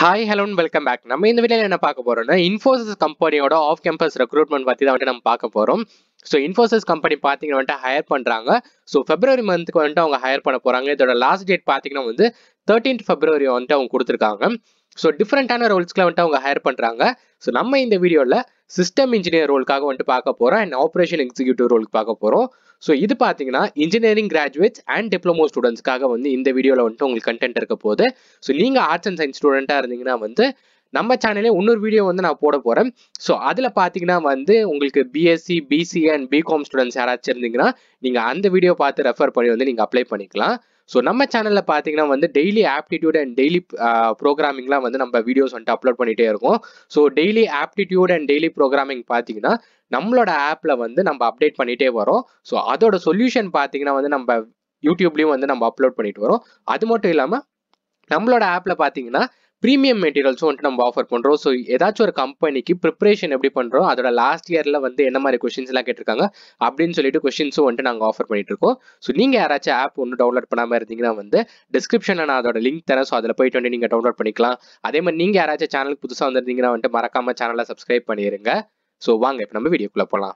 hi hello welcome back நம்ம இந்த வீடியோவில் என்ன பார்க்க போறோம்னா இன்ஃபோசிஸ் கம்பெனியோட ஆஃப் கேம்பஸ் ரெக்ரூட்மெண்ட் பற்றி தான் வந்துட்டு நம்ம பார்க்க போகிறோம் ஸோ இன்ஃபோசிஸ் கம்பெனி பார்த்தீங்கன்னா வந்துட்டு ஹையர் பண்ணுறாங்க ஸோ ஃபெப்ரவரி மந்த்துக்கு வந்துட்டு அவங்க ஹையர் பண்ண போகிறாங்க இதோட லாஸ்ட் டேட் பார்த்தீங்கன்னா வந்து தேர்ட்டீன்த் ஃபெப்ரவரி வந்துட்டு அவங்க கொடுத்துருக்காங்க ஸோ டிஃப்ரெண்ட்டான ரோல்ஸ்க்குலாம் வந்துட்டு அவங்க ஹையர் பண்ணுறாங்க ஸோ நம்ம இந்த வீடியோவில் சிஸ்டம் இன்ஜினியர் ரோலுக்காக வந்துட்டு பார்க்க போகிறோம் அண்ட் ஆப்ரேஷன் எக்ஸிக்யூட்டிவ் ரோலுக்கு பார்க்க போகிறோம் ஸோ இது பார்த்தீங்கன்னா இன்ஜினியரிங் கிராஜுவேட்ஸ் அண்ட் டிப்ளமோ ஸ்டூடெண்ட்ஸ்க்காக வந்து இந்த வீடியோவில் வந்துட்டு உங்களுக்கு கண்டென்ட் இருக்க போகுது ஸோ நீங்கள் ஆர்ட்ஸ் அண்ட் சயின்ஸ் ஸ்டூடெண்ட்டாக இருந்தீங்கன்னா வந்து நம்ம சேனலே இன்னொரு வீடியோ வந்து நான் போட போகிறேன் ஸோ அதில் பார்த்தீங்கன்னா வந்து உங்களுக்கு BSc BC and BCom students யாராச்சும் இருந்தீங்கன்னா நீங்கள் அந்த வீடியோ பார்த்து ரெஃபர் பண்ணி வந்து நீங்கள் அப்ளை பண்ணிக்கலாம் ஸோ நம்ம சேனலில் பார்த்தீங்கன்னா வந்து டெய்லி ஆப்டிடியூட் அண்ட் டெய்லி ப்ரோக்ராமிங்லாம் வந்து நம்ம வீடியோஸ் வந்துட்டு அப்லோட் பண்ணிகிட்டே இருக்கோம் so daily aptitude and daily programming பார்த்தீங்கன்னா நம்மளோட ஆப்பில் வந்து நம்ம அப்டேட் பண்ணிகிட்டே வரோம் ஸோ அதோட சொல்யூஷன் பார்த்தீங்கன்னா வந்து நம்ம யூடியூப்லேயும் வந்து நம்ம அப்லோட் பண்ணிட்டு வரோம் அது மட்டும் இல்லாமல் நம்மளோட ஆப்பில் பார்த்தீங்கன்னா ப்ரீமியம் மெட்டீரியல்ஸும் வந்துட்டு நம்ம ஆஃபர் பண்ணுறோம் ஸோ ஏதாச்சும் ஒரு கம்பெனிக்கு ப்ரிப்பரேஷன் எப்படி பண்ணுறோம் அதோட லாஸ்ட் இயரில் வந்து என்ன மாதிரி கொஷின்ஸ் எல்லாம் கேட்டிருக்காங்க அப்படின்னு சொல்லிட்டு கொஷின்ஸும் வந்துட்டு நாங்கள் ஆஃபர் பண்ணிட்டு இருக்கோம் ஸோ நீங்கள் யாராச்சும் ஆப் ஒன்று டவுன்லோட் பண்ணாமல் இருந்தீங்கன்னா வந்து டிஸ்கிரிப்ஷனில் நான் அதோட லிங்க் தரேன் ஸோ அதில் போயிட்டு வந்து நீங்கள் டவுன்லோட் பண்ணிக்கலாம் அதே மாதிரி நீங்கள் யாராச்சும் சேனலுக்கு புதுசாக வந்திருந்தீங்கன்னா வந்துட்டு மறக்காம சேனலை சப்ஸ்கிரைப் பண்ணிடுங்க ஸோ வாங்க இப்போ நம்ம வீடியோக்குள்ளே போகலாம்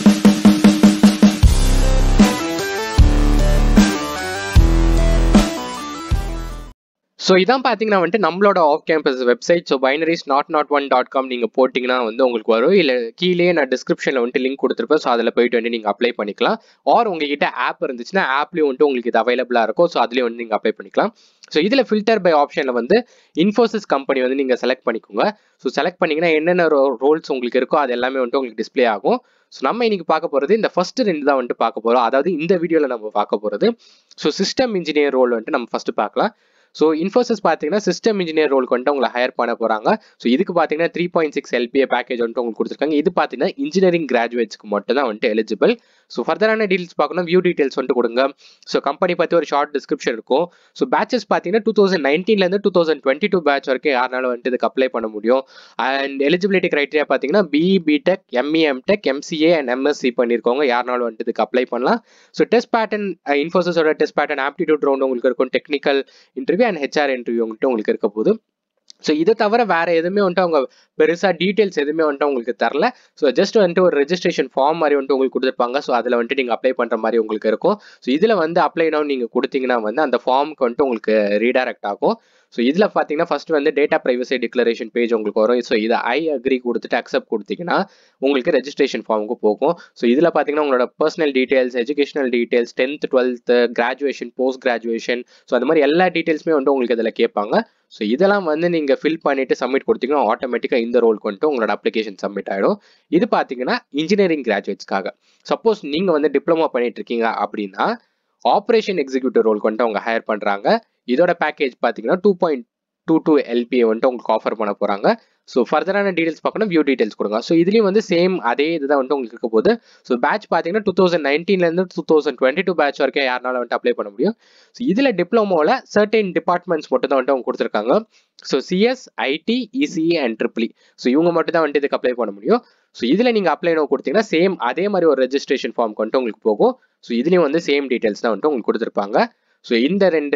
ஸோ இதான் பார்த்தீங்கன்னா வந்துட்டு நம்மளோட off campus website so binaries nought nought one dot com நீங்கள் போட்டிங்கன்னா வந்து உங்களுக்கு வரும் இல்லை கீழே நான் டிஸ்கிரிப்ஷனில் வந்துட்டு லிங்க் கொடுத்துருப்பேன் ஸோ அதில் போயிட்டு வந்து நீங்கள் அப்ளை பண்ணிக்கலாம் ஆர் உங்ககிட்ட ஆப் இருந்துச்சுன்னா ஆப்லேயும் வந்துட்டு உங்களுக்கு இது அவைலபிளாக இருக்கும் ஸோ அதுலேயும் வந்து நீங்கள் அப்ளை பண்ணிக்கலாம் ஸோ இதில் ஃபில்டர் பை ஆப்ஷனில் வந்து இன்ஃபோசிஸ் கம்பெனி வந்து நீங்கள் செலக்ட் பண்ணிக்கோங்க ஸோ செலக்ட் பண்ணிங்கன்னா என்னென்ன ரோல்ஸ் உங்களுக்கு இருக்கோ அது எல்லாமே வந்துட்டு உங்களுக்கு டிஸ்பிளே ஆகும் ஸோ நம்ம இன்னைக்கு பார்க்க போகிறது இந்த ஃபர்ஸ்ட் ரெண்டு தான் வந்துட்டு பார்க்க போகிறோம் அதாவது இந்த வீடியோவில் நம்ம பார்க்க போகிறது ஸோ சிஸ்டம் இன்ஜினியர் ரோல் வந்துட்டு நம்ம ஃபஸ்ட்டு பார்க்கலாம் ஸோ இன்ஃபோசிஸ் பார்த்தீங்கன்னா சிஸ்டம் இன்ஜினியர் ரோலுக்கு வந்துட்டு உங்களை ஹையர் பண்ண போகிறாங்க ஸோ இதுக்கு பார்த்தீங்கன்னா three point six LPA package வந்துட்டு உங்களுக்கு கொடுத்துருக்காங்க இது பார்த்தீங்கன்னா இன்ஜினியரிங் கிராஜுவேட்ஸ்க்கு மட்டும் தான் வந்துட்டு எலிஜிபிள் ஸோ ஃபர்தரான டீல்ஸ் பார்க்கணும் வியூ டீடைல்ஸ் வந்துட்டு கொடுங்க ஸோ கம்பெனி பற்றி ஒரு ஷார்ட் டிஸ்கிரிப்ஷன் இருக்கும் ஸோ பேச்சஸ் பார்த்தீங்கன்னா டூ தௌசண்ட் நைன்டீன்லேருந்து two thousand twenty two batch வரைக்கும் யாருனாலும் வந்துட்டு இதுக்கு அப்ளை பண்ண முடியும் அண்ட் எலிஜிபிலிட்டி கிரைட்டீரியா பார்த்தீங்கன்னா BE BTech ME MTech MCA and MSc பண்ணியிருக்கோங்க யாருனாலும் வந்துட்டு இதுக்கு அப்ளை பண்ணலாம் ஸோ டெஸ்ட் பேட்டர்ன் இன்ஃபோசிஸோட டெஸ்ட் பேட்டர்ன் ஆப்டிடியூட் ரவுண்ட் உங்களுக்கு இருக்கும் technical interview and HR interview வந்துட்டு உங்களுக்கு இருக்க போகுது ஸோ இதை தவிர வேற எதுவுமே வந்துட்டு அவங்க பெருசாக டீட்டெயில்ஸ் எதுவுமே வந்துட்டு உங்களுக்கு தரல ஸோ ஜஸ்ட் வந்துட்டு ஒரு ரெஜிஸ்ட்ரேஷன் ஃபார்ம் மாதிரி வந்துட்டு உங்களுக்கு கொடுத்துருப்பாங்க ஸோ அதில் வந்துட்டு நீங்கள் அப்ளை பண்ணுற மாதிரி உங்களுக்கு இருக்கும் ஸோ இதில் வந்து அப்ளை நவுன் நீங்கள் கொடுத்தீங்கன்னா வந்து அந்த ஃபார்முக்கு வந்துட்டு உங்களுக்கு ரீடைரக்ட் ஆகும் ஸோ இதில் பார்த்தீங்கன்னா ஃபர்ஸ்ட் வந்து டேட்டா ப்ரைவசி டிக்ளரேஷன் பேஜ் உங்களுக்கு வரும் ஸோ இதை ஐ அக்ரி கொடுத்துட்டு அக்செப்ட் கொடுத்தீங்கன்னா உங்களுக்கு ரெஜிஸ்ட்ரேஷன் ஃபார்முக்கு போகும் ஸோ இதில் பார்த்தீங்கன்னா உங்களோட personal details educational details tenth twelfth graduation post graduation so அந்த மாதிரி எல்லா டீடைல்ஸுமே வந்து உங்களுக்கு இதில் கேட்பாங்க ஸோ இதெல்லாம் வந்து நீங்கள் ஃபில் பண்ணிட்டு சப்மிட் கொடுத்தீங்கன்னா ஆட்டோமேட்டிக்காக இந்த ரோலுக்கு வந்துட்டு உங்களோட அப்ளிகேஷன் சப்மிட் ஆகிடும் இது பார்த்தீங்கன்னா இன்ஜினியரிங் கிராஜுவேட்ஸ்க்காக சப்போஸ் நீங்கள் வந்து டிப்ளமோ பண்ணிட்டு இருக்கீங்க அப்படின்னா ஆப்ரேஷன் எக்ஸிக்யூட்டிவ் ரோலுக்கு வந்துட்டு அவங்க ஹையர் பண்ணுறாங்க இதோட பேக்கேஜ் பார்த்தீங்கன்னா two point two two LPA வந்துட்டு உங்களுக்கு ஆஃபர் பண்ண போகிறாங்க ஸோ ஃபர்தரான டீடைல்ஸ் பார்க்கணும் வியூ டீடைல்ஸ் கொடுங்க ஸோ இதுலேயும் வந்து சேம் அதே இதுதான் வந்துட்டு உங்களுக்கு இருக்க போகுது ஸோ பேட்ச் பார்த்தீங்கன்னா டூ தௌசண்ட் நைன்டீன்லேருந்து two thousand twenty two batch வரைக்கும் யாருனாலும் வந்துட்டு அப்ளை பண்ண முடியும் ஸோ இதில் டிப்ளமோவில் சர்டைன் டிபார்ட்மெண்ட்ஸ் மட்டும் தான் வந்துட்டு அவங்க கொடுத்துருக்காங்க so CS IT ECE and triple E so இவங்க மட்டும் தான் வந்துட்டு இதுக்கு அப்ளை பண்ண முடியும் ஸோ இதில் நீங்கள் அப்ளை நோ கொடுத்தீங்கன்னா சேம் அதே மாதிரி ஒரு ரெஜிஸ்ட்ரேஷன் ஃபார்ம்க்கு வந்துட்டு உங்களுக்கு போகும் ஸோ இதுலேயும் வந்து சேம் டீடைல்ஸ் தான் வந்துட்டு உங்களுக்கு கொடுத்துருப்பாங்க ஸோ இந்த ரெண்டு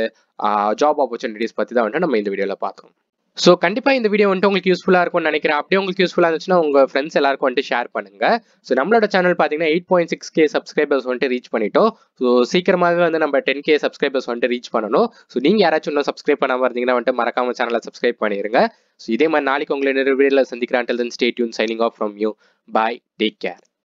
ஜாப் ஆப்பர்ச்சுனிட்டிஸ் பற்றி தான் வந்துட்டு நம்ம இந்த வீடியோவில் பார்த்தோம் ஸோ கண்டிப்பாக இந்த வீடியோ வந்துட்டு உங்களுக்கு யூஸ்ஃபுல்லாக இருக்கும்னு நினைக்கிறேன் அப்படியே உங்களுக்கு யூஸ்ஃபுல்லாக இருந்துச்சுன்னா உங்கள் ஃப்ரெண்ட்ஸ் எல்லாருக்கும் வந்துட்டு ஷேர் பண்ணுங்க ஸோ நம்மளோட சேனல் பார்த்தீங்கன்னா eight point six K subscribers வந்துட்டு ரீச் பண்ணிட்டோம் ஸோ சீக்கிரமாகவே வந்து நம்ம டென் கே சப்ஸ்கிரைபர்ஸ் வந்துட்டு ரீச் பண்ணணும் ஸோ நீங்கள் யாராச்சும் இன்னும் சப்ஸ்கிரைப் பண்ணாமல் இருந்தீங்கன்னா வந்துட்டு மறக்காம சேனலை சப்ஸ்கிரைப் பண்ணிடுங்க ஸோ இதே மாதிரி நாளைக்கு உங்களை நிறைய வீடியோவில் சந்திக்கிறேன் then stay tuned signing off from you bye take care